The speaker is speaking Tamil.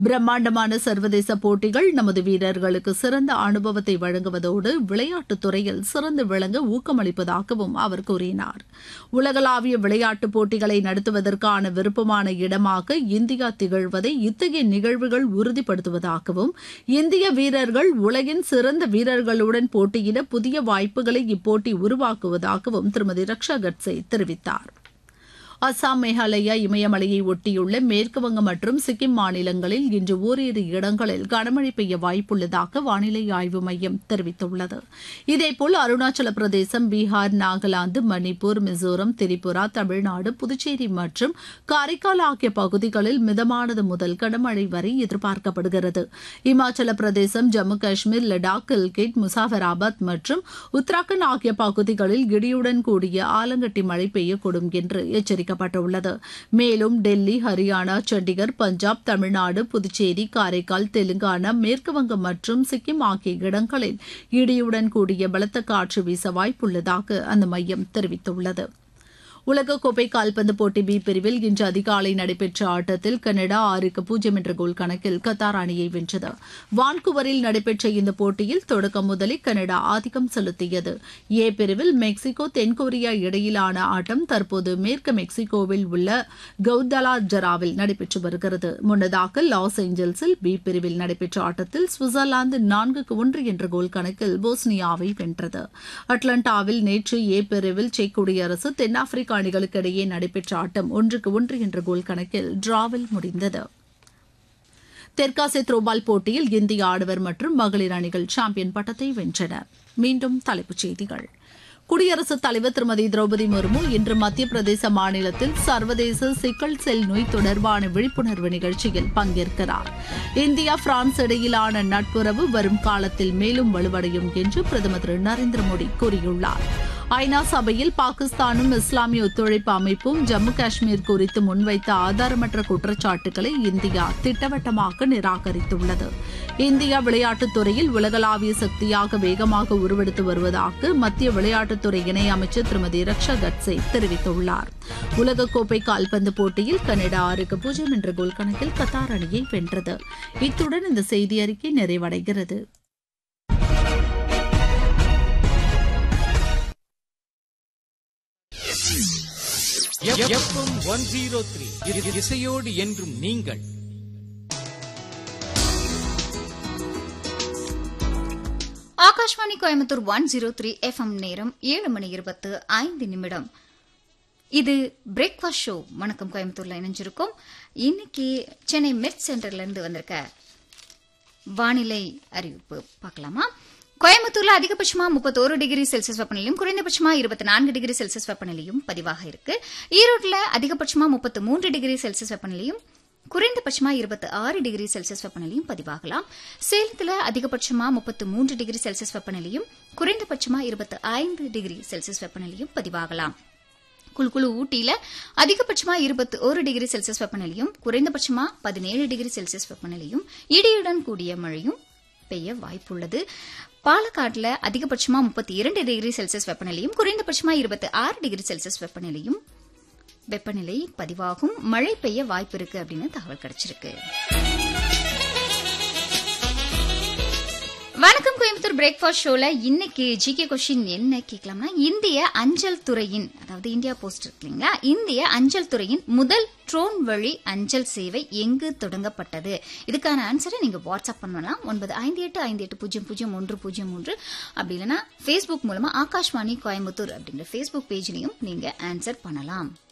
பிரம்மாண்டமான சர்வதேச போட்டிகள் நமது வீரர்களுக்கு சிறந்த அனுபவத்தை வழங்குவதோடு விளையாட்டுத் துறையில் சிறந்து விளங்க ஊக்கமளிப்பதாகவும் அவர் கூறினார் உலகளாவிய விளையாட்டுப் போட்டிகளை நடத்துவதற்கான விருப்பமான இடமாக இந்தியா திகழ்வதை இத்தகைய நிகழ்வுகள் உறுதிப்படுத்துவதாகவும் இந்திய வீரர்கள் உலகின் சிறந்த வீரர்களுடன் போட்டியிட புதிய வாய்ப்புகளை இப்போட்டி உருவாக்குவதாகவும் திருமதி ரக்ஷா கட்சே தெரிவித்தார் அசாம் மேகாலயா இமயமலையை ஒட்டியுள்ள மேற்குவங்கம் மற்றும் சிக்கிம் மாநிலங்களில் இன்று ஓரிரு இடங்களில் கனமழை பெய்ய வாய்ப்புள்ளதாக வானிலை ஆய்வு மையம் தெரிவித்துள்ளது இதேபோல் அருணாச்சல பிரதேசம் பீகார் நாகாலாந்து மணிப்பூர் மிசோரம் திரிபுரா தமிழ்நாடு புதுச்சேரி மற்றும் காரைக்கால் ஆகிய பகுதிகளில் மிதமானது முதல் கனமழை வரை எதிர்பார்க்கப்படுகிறது இமாச்சல பிரதேசம் ஜம்மு காஷ்மீர் லடாக் கில்கிட் முசாஃபராபாத் மற்றும் உத்தராகண்ட் ஆகிய பகுதிகளில் இடியுடன் கூடிய ஆலங்கட்டி மழை பெய்யக்கூடும் என்று எச்சரிக்கை அறிவிக்கப்பட்டுள்ளது மேலும் டெல்லி ஹரியானா சண்டிகர் பஞ்சாப் தமிழ்நாடு புதுச்சேரி காரைக்கால் தெலுங்கானா மேற்குவங்கம் மற்றும் சிக்கிம் ஆகிய இடங்களில் இடியுடன் கூடிய பலத்த காற்று வீச வாய்ப்புள்ளதாக அந்த மையம் தெரிவித்துள்ளது உலகக்கோப்பை கால்பந்து போட்டி பி பிரிவில் இன்று அதிகாலை நடைபெற்ற ஆட்டத்தில் கனடா ஆறுக்கு பூஜ்ஜியம் என்ற கோல் கணக்கில் கத்தார் அணியை வென்றது வான்குவரில் நடைபெற்ற இந்த போட்டியில் தொடக்கம் முதலில் கனடா ஆதிக்கம் செலுத்தியது ஏ பிரிவில் மெக்சிகோ தென்கொரியா இடையிலான ஆட்டம் தற்போது மேற்கு மெக்சிகோவில் உள்ள கவுதலா ஜராவில் நடைபெற்று வருகிறது முன்னதாக லாஸ் ஏஞ்சல்ஸில் பி பிரிவில் நடைபெற்ற ஆட்டத்தில் சுவிட்சர்லாந்து நான்குக்கு ஒன்று என்ற கோல் கணக்கில் போஸ்னியாவை வென்றது அட்லாண்டாவில் நேற்று ஏ பிரிவில் செக் குடியரசு தென்னாப்பிரிக்கா அணிகளுக்கு இடையே நடைபெற்ற ஆட்டம் ஒன்றுக்கு ஒன்று என்ற கோல் கணக்கில் டிராவில் முடிந்தது தெற்காசிய த்ரோபால் போட்டியில் இந்திய ஆடவர் மற்றும் மகளிர் அணிகள் சாம்பியன் பட்டத்தை வென்றன மீண்டும் தலைப்புச் செய்திகள் குடியரசுத் தலைவர் திருமதி திரௌபதி முர்மு இன்று மத்திய பிரதேச மாநிலத்தில் சர்வதேச சிக்கல் செல் நோய் தொடர்பான விழிப்புணர்வு நிகழ்ச்சியில் பங்கேற்கிறார் இந்தியா பிரான்ஸ் இடையிலான நட்புறவு வரும் காலத்தில் மேலும் வலுவடையும் என்று பிரதமர் திரு நரேந்திர மோடி கூறியுள்ளார் ஐநா சபையில் பாகிஸ்தானும் இஸ்லாமிய ஒத்துழைப்பு அமைப்பும் ஜம்மு காஷ்மீர் குறித்து முன்வைத்த ஆதாரமற்ற குற்றச்சாட்டுகளை இந்தியா திட்டவட்டமாக நிராகரித்துள்ளது இந்தியா விளையாட்டுத் துறையில் உலகளாவிய சக்தியாக வேகமாக உருவெடுத்து வருவதாக மத்திய விளையாட்டுத்துறை இணையமைச்சர் திருமதி ரக்ஷா கட்சே தெரிவித்துள்ளார் உலகக்கோப்பை கால்பந்து போட்டியில் கனடா ஆறுக்கு பூஜ்ஜியம் என்ற கோல் கணக்கில் கத்தார் அணியை வென்றது இத்துடன் இந்த செய்தி அறிக்கை நிறைவடைகிறது எஃப்எம் ஒன் ஜீரோ த்ரீ இசையோடு என்றும் நீங்கள் Akashvani Coimbatore one zero three FM நேரம் ஏழு மணி இருபத்து ஐந்து நிமிடம் இது பிரேக்ஃபாஸ்ட் ஷோ வணக்கம் கோயம்புத்தூர்ல இணைஞ்சிருக்கும் இன்னைக்கு சென்னை மெட் சென்டர்ல இருந்து வந்திருக்க வானிலை அறிவிப்பு பார்க்கலாமா கோயம்புத்தூர்ல அதிகபட்சமா முப்பத்தோரு டிகிரி செல்சியஸ் வெப்பநிலையும் குறைந்தபட்சமா இருபத்தி நான்கு டிகிரி செல்சியஸ் வெப்பநிலையும் பதிவாக இருக்கு ஈரோட்டில் அதிகபட்சமா முப்பத்து மூன்று டிகிரி செல்சியஸ் வெப்பநிலையும் குறைந்தபட்சமா இருபத்தி ஆறு டிகிரி செல்சியஸ் வெப்பநிலையும் பதிவாகலாம் சேலத்தில் அதிகபட்சமா முப்பத்து மூன்று டிகிரி செல்சியஸ் வெப்பநிலையும் குறைந்தபட்சமா இருபத்தி ஐந்து டிகிரி செல்சியஸ் வெப்பநிலையும் பதிவாகலாம் குழுக்குழு ஊட்டியில அதிகபட்சமா இருபத்தி ஒரு டிகிரி செல்சியஸ் வெப்பநிலையும் குறைந்தபட்சமா பதினேழு டிகிரி செல்சியஸ் வெப்பநிலையும் இடியுடன் கூடிய மழையும் பெய்ய வாய்ப்புள்ளது பாலக்காட்டுல அதிகபட்சமா முப்பத்தி இரண்டு டிகிரி செல்சியஸ் வெப்பநிலையும் குறைந்தபட்சமா இருபத்தி ஆறு டிகிரி செல்சியஸ் வெப்பநிலையும் வெப்பநிலை பதிவாகும் மழை பெய்ய வாய்ப்பு இருக்கு அப்படின்னு தகவல் கிடைச்சிருக்கு வணக்கம் கோயம்புத்தூர் பிரேக்ஃபாஸ்ட் ஷோல இன்னைக்கு ஜிகே கொஸ்டின் என்ன கேட்கலாம்னா இந்திய அஞ்சல் துறையின் அதாவது இந்தியா போஸ்ட் இருக்கு இல்லைங்களா இந்திய அஞ்சல் துறையின் முதல் ட்ரோன் வழி அஞ்சல் சேவை எங்கு தொடங்கப்பட்டது இதுக்கான ஆன்சரை நீங்க வாட்ஸ்அப் பண்ணலாம் ஒன்பது ஐந்து எட்டு ஐந்து எட்டு பூஜ்ஜியம் பூஜ்ஜியம் ஒன்று பூஜ்ஜியம் மூன்று அப்படி இல்லைன்னா ஃபேஸ்புக் மூலமா ஆகாஷ்வாணி கோயம்புத்தூர் அப்படின்ற ஃபேஸ்புக் பேஜ்லையும் நீங்க ஆன்சர் பண்ணலாம்